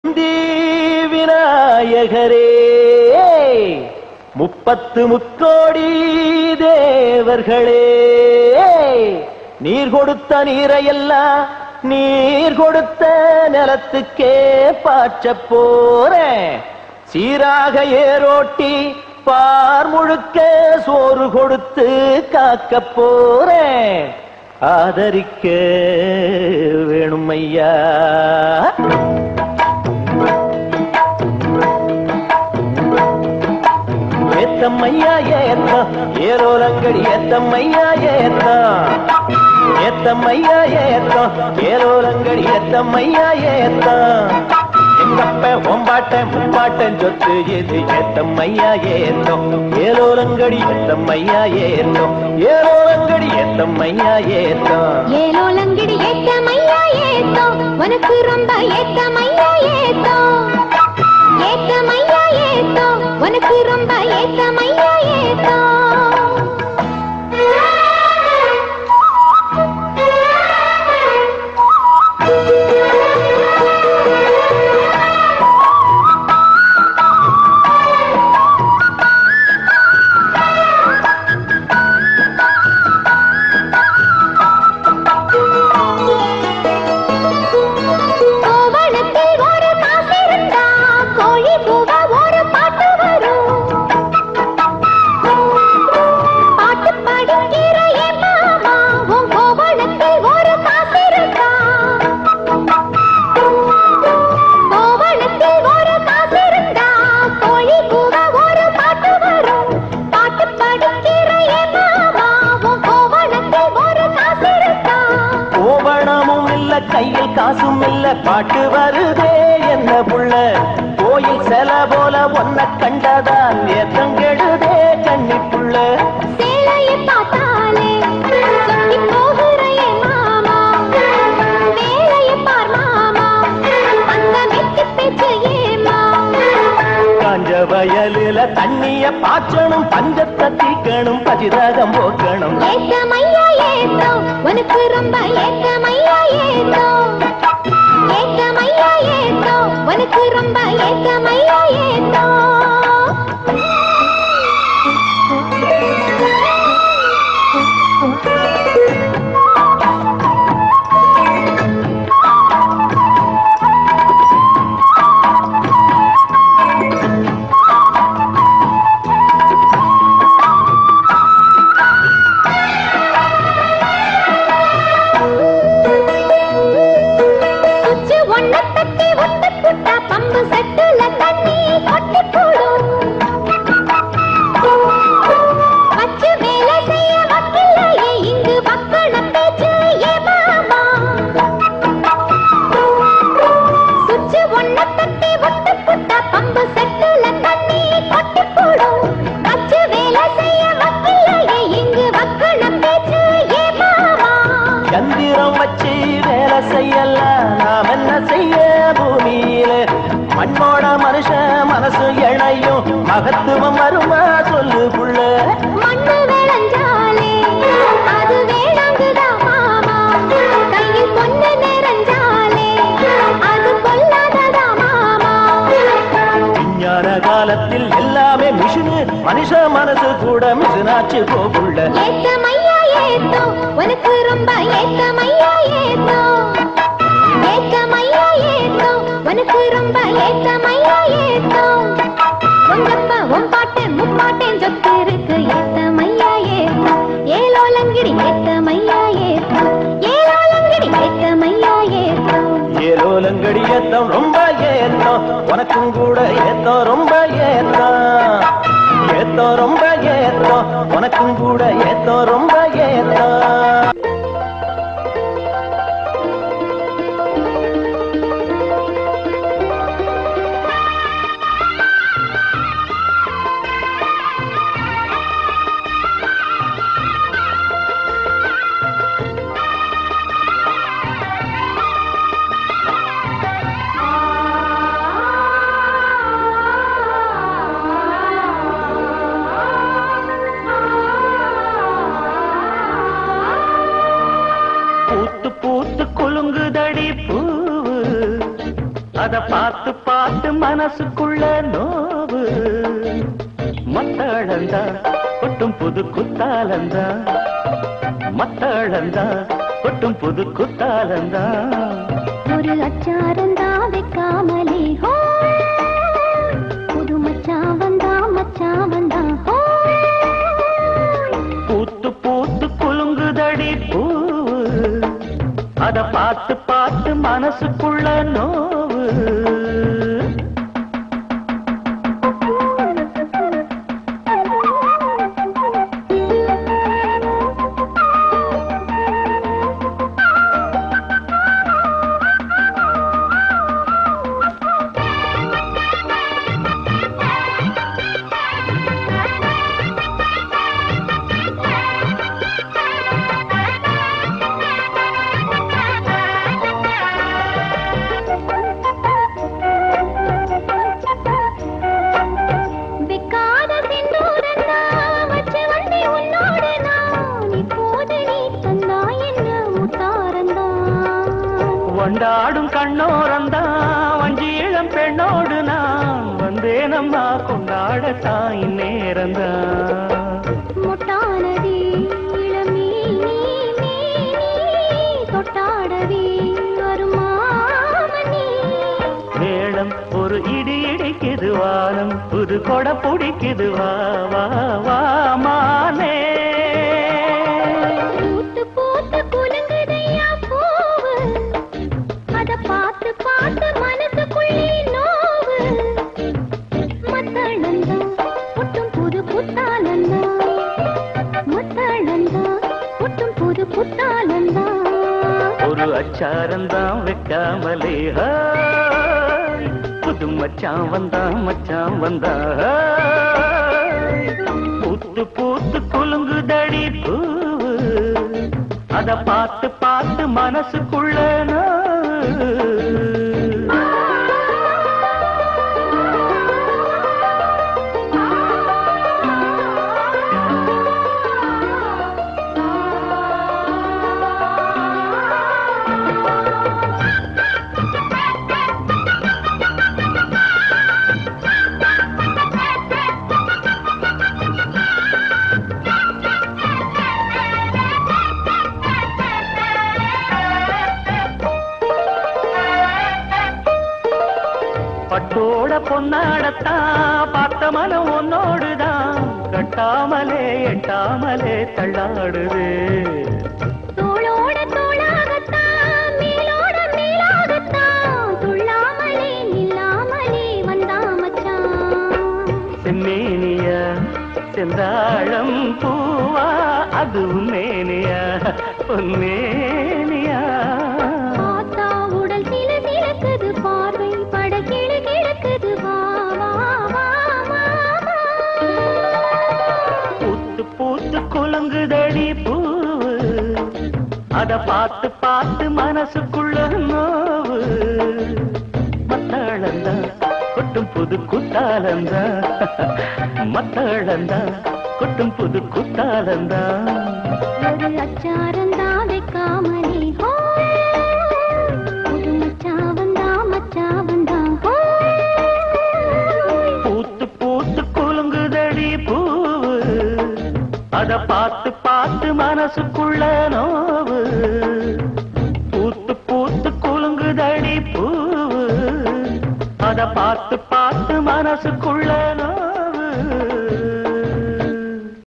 முந்தி விநாயகரே முப்பத்து முக்கோடி தேவர்களே நீர் கொடுத்த நீரையெல்லாம் நீர் கொடுத்த நிலத்துக்கே பாய்ச்ச போறேன் சீராக ஏரோட்டி பார் முழுக்க சோறு கொடுத்து காக்க போறேன் ஆதரிக்க வேணும் ஐயா ஏத்தம்மையா ஏத்தம் ஏலோலங்கடி ஏத்தம்மையா ஏத்தம் ஏத்தம்மையா ஏத்தம் ஏலோலங்கடி ஏத்தம்மையா ஏத்தம் எங்கப்ப ஒம்பாட்ட முப்பாட்டன் சொத்து எது ஏத்தம்மையா ஏத்தம் ஏலோலங்கடி ஏத்தம்மையா ஏத்தம் ஏலோலங்கடி ஏத்தம்மையா ஏத்தம் ஏலோலங்கிடி ஏத்தமையா ஏத்தோ உனக்கு ரொம்ப ஏத்தமையா ஏத்தோ ஏத்தமையா ஏத்தோ உனக்கு ரொம்ப ஏத்தமையா ஏத்தோ கோவணத்தில் ஒரு காசிருந்தா கோழி பூவ ஒரு பாட்டு வரும் பாட்டு படிக்கிற என் மாமா உன் கோவணத்தில் ஒரு காசிருந்தா கோவணத்தில் ஒரு காசிருந்தா கோழி பூவ ஒரு பாட்டு வரும் பாட்டு படிக்கிற என் மாமா உன் கோவணத்தில் ஒரு காசிருந்தா கோவணமும் இல்ல கையில் காசும் இல்ல பாட்டு வருதே என்ன புள்ள கோயில் செல போல ஒன்ன கண்டதால் ஏத்தங்கெடுதே கண்ணி புள்ள சேலையை பார்த்தாலே சொக்கி போகிற என் மாமா வேலையை பார் மாமா அந்த மெச்சு பேச்சு ஏமா காஞ்ச வயலில தண்ணிய பாய்ச்சணும் பஞ்சத்தை தீக்கணும் பதிரகம் போக்கணும் ஏத்தமையா ஏத்தோ உனக்கு ரொம்ப ஏத்தமையா ஏத்தோ ஏத்தமையா ஏத்தோ உனக்கு ரொம்ப ஏத்தமையா ஏத்தோ சுச்சு ஒண்ண தட்டி ஒட்டு புட்டா பம்பு செட்டுல தண்ணி கொட்டி போடும் வச்சு வேலை செய்ய வக்கில்லையே இங்கு வக்கண பேச்சு ஏ மாமா சுச்சு ஒண்ண தட்டி ஒட்டு புட்டா பம்பு செட்டுல தண்ணி கொட்டி போடும் வச்சு வேலை செய்ய வக்கில்லையே இங்கு வக்கண பேச்சு ஏ மாமா சந்திரம் வச்சு வேலை செய்யலாம் நாம் என்ன செய்ய பூமியில மண்ணோட மனுஷன் மனசு இணையும் மகத்துவம் வருமா சொல்லு புள்ள மண்ணு விளைஞ்சாலே அது வேணாங்குதா மாமா கையில் பொண்ணு நிறைஞ்சாலே அது கொல்லாததா மாமா விஞ்ஞான காலத்தில் எல்லாமே மிஷினு மனுஷ மனசு கூட மிஷினாச்சு போகுள்ள ஏத்தமையா ஏத்தோ உனக்கு ரொம்ப ஏத்தமையா ஏத்தோ ஏத்தமையா ஏத்தோ உனக்கு ரொம்ப ஏத்தமையா ஏத்தோ உங்கப்பா உன் பாட்டன் முப்பாட்டன் சொத்து இருக்கு ஏத்தமையா ஏத்தோ ஏலோலங்கிடி ஏத்தமையா ஏத்தோ ஏலோலங்கிடி ஏத்தமையா ஏத்தோ ஏலோலங்கடி ஏத்தம் ரொம்ப ஏத்தம் உனக்கும் கூட ஏத்தம் ரொம்ப ஏத்தம் ஏத்தம் ரொம்ப ஏத்தம் உனக்கும் கூட ஏத்தம் ரொம்ப ஏத்தம் ஆ அத பார்த்து பார்த்து மனசுக்குள்ள நோவு மத்தளந்தா கொட்டும் புது குத்தாலந்தா மத்தளந்தா கொட்டும் புது குத்தாலந்தா ஒரு அச்சாரந்தா வைக்காமலே ஹோ புது மச்சான் வந்தா மச்சான் வந்தா ஹோ பூத்து பூத்து குலுங்குதடி பூவு அத பார்த்து பார்த்து மனசுக்குள்ள நோவு விக்காத செந்தூரந்தா வச்சு வண்டி உன்னோடு நான் இப்போது நீ தந்தா என்ன முத்தாரந்தா வண்டாடும் கண்ணோரந்தா வஞ்சி இளம் பெண்ணோடு நான் வந்தேனம்மா கொண்டாட தாய் நேரந்தா முட்டானதி இளமீ நீ நீ நீ தொட்டாடவே வருமாமணி மேளம் ஒரு இடி இடிக்குது வானம் புது கொட பிடிக்குது வா வா வா மானே பூத்து பூத்து குலுங்குதையா பூவு அத பார்த்து பார்த்து மனசுக்குள்ளே நோவு மத்தளந்தா புட்டும் புது புத்தாலந்தா மத்தளந்தா புட்டும் புது புத்தாலந்தா ஒரு அச்சாரந்தான் வைக்காமலே ஹாய். புது மச்சான் வந்தா மச்சான் வந்தா ஹாய். பூத்து பூத்து குலுங்குதடி பூவு அத பார்த்து பார்த்து மனசுக்குள்ள நோவு. பட்டோட பொன்னாடத்தான் பார்த்த மனம் உன்னோடுதான் கட்டாமலே எட்டாமலே தள்ளாடுது தோளோட தோளாகத்தான் மேலோட மேலாகத்தான் துள்ளாமலே நில்லாமலே வந்தா மச்சான் செம்மேனியா செந்தாழம் பூவா அதுவும் மேனியா பொன்னேனியா பார்த்தா உடல் சில சிலக்குது பார்வை பட கிழு கிழக்குது வா வா வா வா வா. பூத்து பூத்து குலுங்குதடி பூவு அத பார்த்து பார்த்து மனசுக்குள்ள நோவு மத்தாளந்தா கொட்டும் புது குத்தாலந்தா மத்தாளந்தா கொட்டும் புது குத்தாலந்தா ஒரு அச்சாரந்தா வைக்காமலே ஹோ புது மச்சான் வந்தா மச்சான் வந்தா ஹோ பூத்து பூத்து குலுங்குதடி பூவு அத பார்த்து பார்த்து மனசுக்குள்ள நோவு பூத்து பூத்து குலுங்குதடி பூவு அத பார்த்து பார்த்து மனசுக்குள்ள நோவு